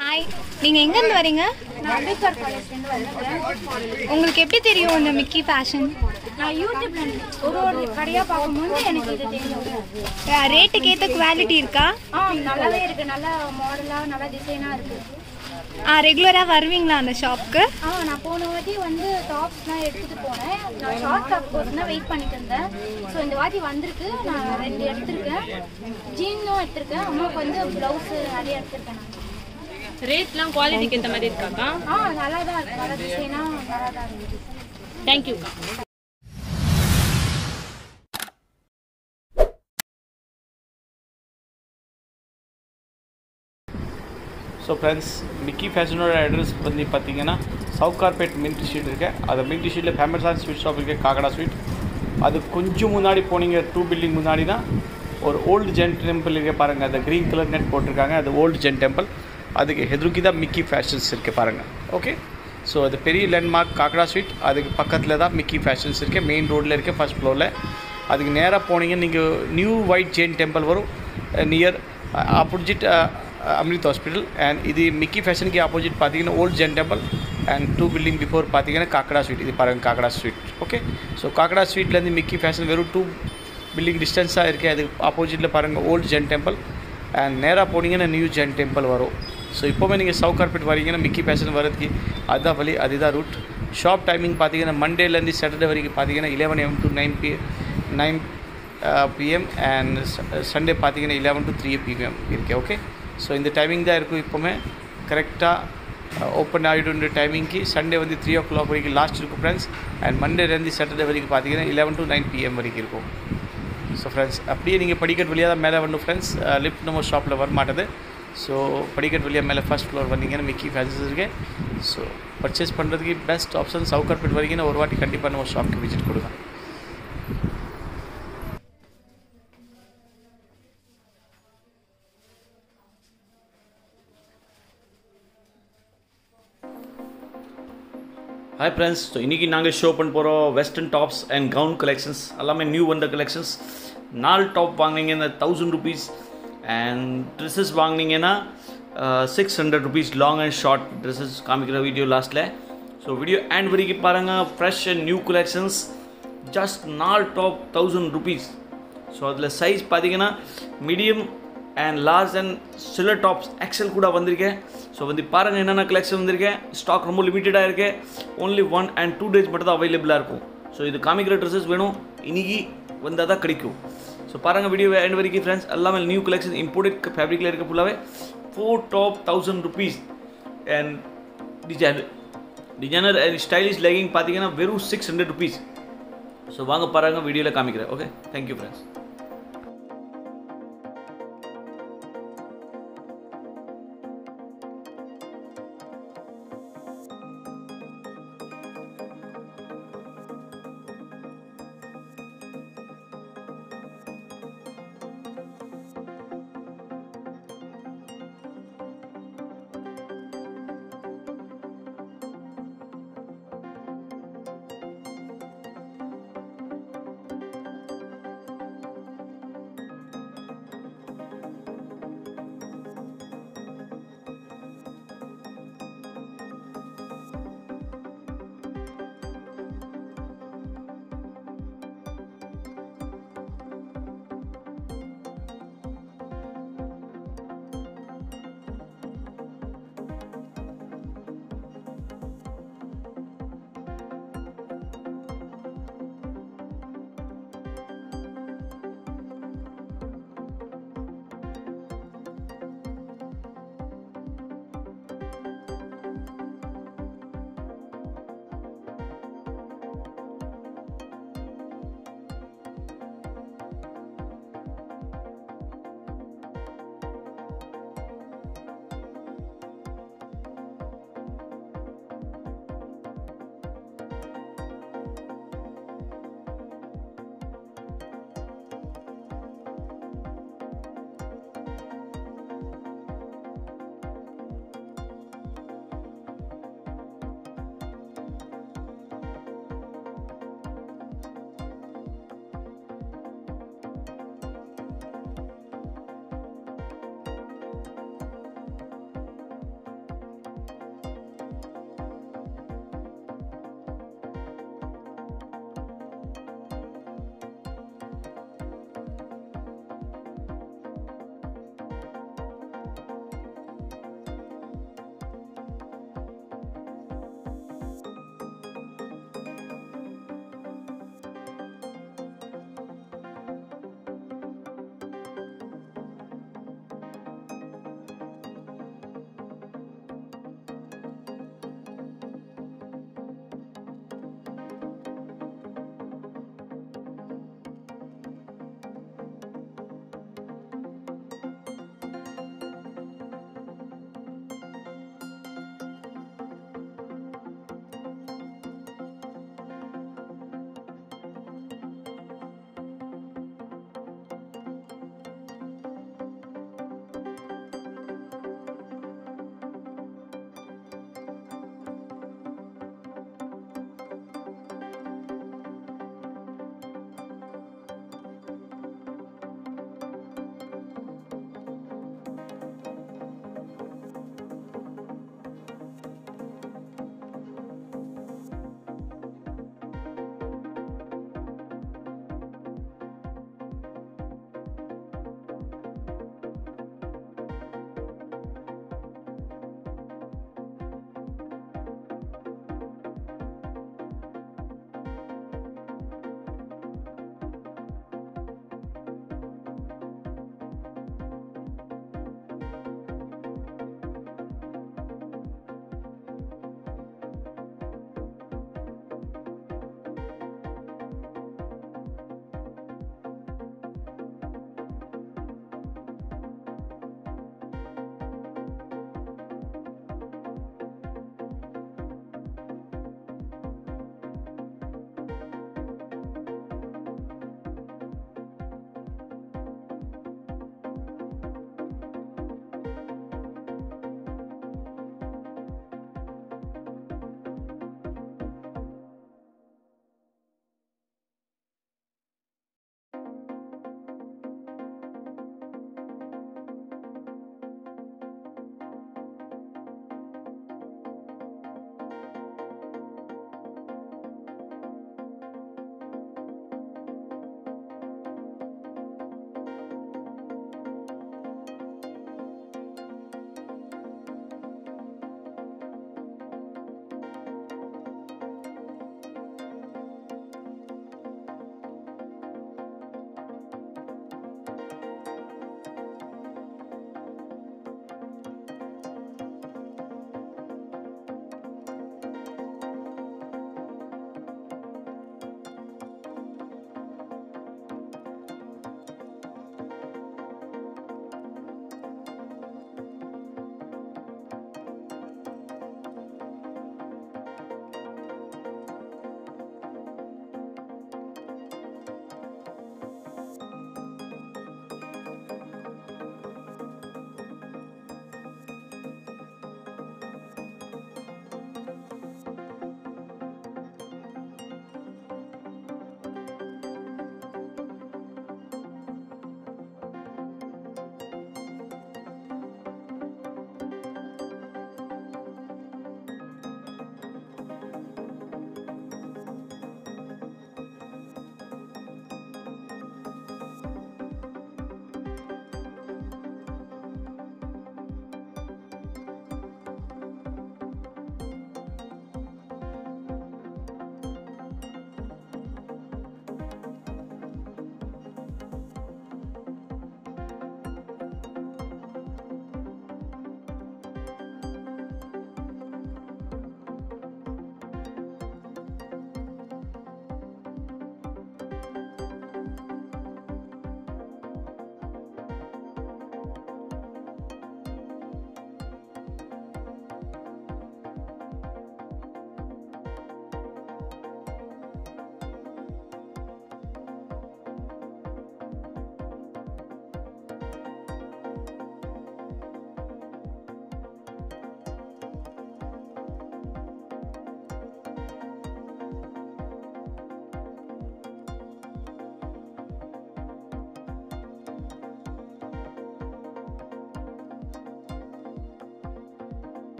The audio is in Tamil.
ஹாய் நீங்கள் எங்கேருந்து வரீங்க நான் அம்பேத்கர் காலேஜ்லேருந்து வரேன் உங்களுக்கு எப்படி தெரியும் இந்த மிக்கி ஃபேஷன் நான் யூடியூப்ல ஒரு ஒரு கடையாக பார்க்கும்போது எனக்கு இது தெரியும் ரேட்டுக்கு ஏற்ற குவாலிட்டி இருக்கா ஆ நல்லாவே இருக்கு நல்லா மாடலாக நல்லா டிசைனாக இருக்கு ஆ ரெகுலராக வருவீங்களா அந்த ஷாப்க்கு ஆ நான் போன வாட்டி வந்து டாப்ஸ்லாம் எடுத்துட்டு போனேன் நான் ஷார்ட் டாப் கோர்ஸ் தான் வெயிட் பண்ணிட்டு இருந்தேன் ஸோ இந்த வாட்டி வந்திருக்கு நான் ரெண்டு எடுத்திருக்கேன் ஜீனும் எடுத்திருக்கேன் அம்மாவுக்கு வந்து ப்ளவுஸ் நிறைய எடுத்திருக்கேன் நான் ரேட்லாம் குவாலிட்டிக்கு ஏற்ற மாதிரி இருக்காக்கா ஆ நல்லா தான் இருக்கு நல்லா டிசைனாக நல்லா தான் இருக்கு தேங்க்யூக்கா ஸோ ஃப்ரெண்ட்ஸ் மிக்கி ஃபேஷனோட அட்ரஸ் வந்து பார்த்தீங்கன்னா சவுத் கார்பேட் மின்ட் ஷீட் இருக்கு அது மின்ட் ஷீட்டில் ஃபேமஸான ஸ்வீட் ஷாப் இருக்கு காக்கடா ஸ்வீட் அது கொஞ்சம் முன்னாடி போனீங்க டூ பில்டிங் முன்னாடி தான் ஒரு ஓல்டு ஜென் டெம்பிள் இருக்க பாருங்கள் அந்த க்ரீன் கலர் நெட் போட்டிருக்காங்க அது ஓல்டு ஜென் டெம்பிள் அதுக்கு எதிர்க்கி தான் மிக்கி ஃபேஷன்ஸ் இருக்குது பாருங்கள் ஓகே ஸோ அது பெரிய லேண்ட்மார்க் காக்கடா ஸ்வீட் அதுக்கு பக்கத்தில் தான் மிக்கி ஃபேஷன்ஸ் இருக்குது மெயின் ரோட்டில் இருக்குது ஃபர்ஸ்ட் ஃப்ளோரில் அதுக்கு நேராக போனீங்க நீங்கள் நியூ ஒயிட் ஜெயின் டெம்பிள் வரும் near opposite Amrit hospital and இது மிக்கி ஃபேஷனுக்கு ஆப்போசிட் பார்த்தீங்கன்னா old Jain temple and two building before பார்த்தீங்கன்னா காக்கடா ஸ்வீட் இது பாருங்கள் Kakkada sweet okay so Kakkada ஸ்வீட்லேருந்து மிக்கி ஃபேஷன் வெறும் டூ பில்டிங் டிஸ்டன்ஸாக இருக்குது அது ஆப்போசிட்டில் பாருங்கள் ஓல்ட் ஜென் டெம்பிள் அண்ட் நேராக போனீங்கன்னா நியூ ஜென் டெம்பிள் வரும் ஸோ இப்போவுமே நீங்கள் சவுத் கார்பெட் வரீங்கன்னா மிக்கி ஃபேஷன் வரதுக்கு அதுதான் வழி அதுதான் ரூட் ஷாப் டைமிங் பார்த்தீங்கன்னா மண்டேலேருந்து சாட்டர்டே வரைக்கும் பார்த்தீங்கன்னா eleven am to nine P nine PM and Sunday பார்த்தீங்கன்னா இலவன் டு த்ரீ பிஎம் இருக்கு ஓகே ஸோ இந்த டைமிங் தான் இருக்கும் இப்போவுமே கரெக்டாக ஓப்பன் ஆகிடுன்ற டைமிங்க்கு சண்டே வந்து த்ரீ ஓ கிளாக் வரைக்கும் லாஸ்ட் இருக்கும் ஃப்ரெண்ட்ஸ் அண்ட் மண்டேலேருந்து சாட்டர்டே வரைக்கும் பார்த்தீங்கன்னா இலவன் டு நைன் பிஎம் வரைக்கும் இருக்கும் ஸோ ஃப்ரெண்ட்ஸ் அப்படியே நீங்கள் படிக்கட் வழியாக தான் மேலே வரணும் ஃப்ரெண்ட்ஸ் லிஃப்ட் நம்ம ஷாப்பில் வர மாட்டேது ஸோ படிக்கட் வழியாக மேலே ஃபர்ஸ்ட் ஃப்ளோர் வந்தீங்கன்னா மிக்கி ஃபேன்சஸ் இருக்கு ஸோ பர்ச்சேஸ் பண்ணுறதுக்கு பெஸ்ட் ஆப்ஷன் சவுத் கார்பெட் வரைக்கும் ஒரு வாட்டி கண்டிப்பாக நம்ம ஷாப்க்கு விசிட் கொடுங்க ஹாய் ஃப்ரெண்ட்ஸ் ஸோ இன்றைக்கி நாங்கள் ஷோ பண்ண போகிறோம் western tops and gown collections எல்லாமே நியூ வந்த கலெக்ஷன்ஸ் நாலு டாப் வாங்கினீங்கன்னா தௌசண்ட் ருபீஸ் அண்ட் ட்ரெஸ்ஸஸ் வாங்கினீங்கன்னா six hundred rupees long and short dresses காமிக்கிற வீடியோ லாஸ்ட்டில் ஸோ வீடியோ அண்ட் வரைக்கும் பாருங்கள் fresh and new collections just நாலு டாப் தௌசண்ட் ருபீஸ் ஸோ அதில் சைஸ் பார்த்தீங்கன்னா மீடியம் அண்ட் லார்ஜ் அண்ட் சில டாப்ஸ் எக்ஸல் கூட வந்திருக்கேன் ஸோ வந்து பாருங்கள் என்னென்ன கலெக்ஷன் வந்திருக்கேன் ஸ்டாக் ரொம்ப லிமிட்டடாக இருக்கு only one and two days மட்டும் தான் அவைலபிளாக இருக்கும் ஸோ இது காமிக்கிற ட்ரெஸ்ஸஸ் வேணும் இன்னைக்கு வந்தால் தான் கிடைக்கும் ஸோ பாருங்கள் வீடியோ எண்ட் வரைக்கும் ஃப்ரெண்ட்ஸ் எல்லாமே நியூ கலெக்ஷன் இம்போர்ட்டட் ஃபேப்ரிக்கில் இருக்க ஃபுல்லாகவே four top thousand rupees and designer designer and stylish legging பார்த்தீங்கன்னா வெறும் சிக்ஸ் ஹண்ட்ரட் ருபீஸ் ஸோ வாங்க பாருங்கள் வீடியோவில் காமிக்கிறேன் ஓகே தேங்க்யூ ஃப்ரெண்ட்ஸ்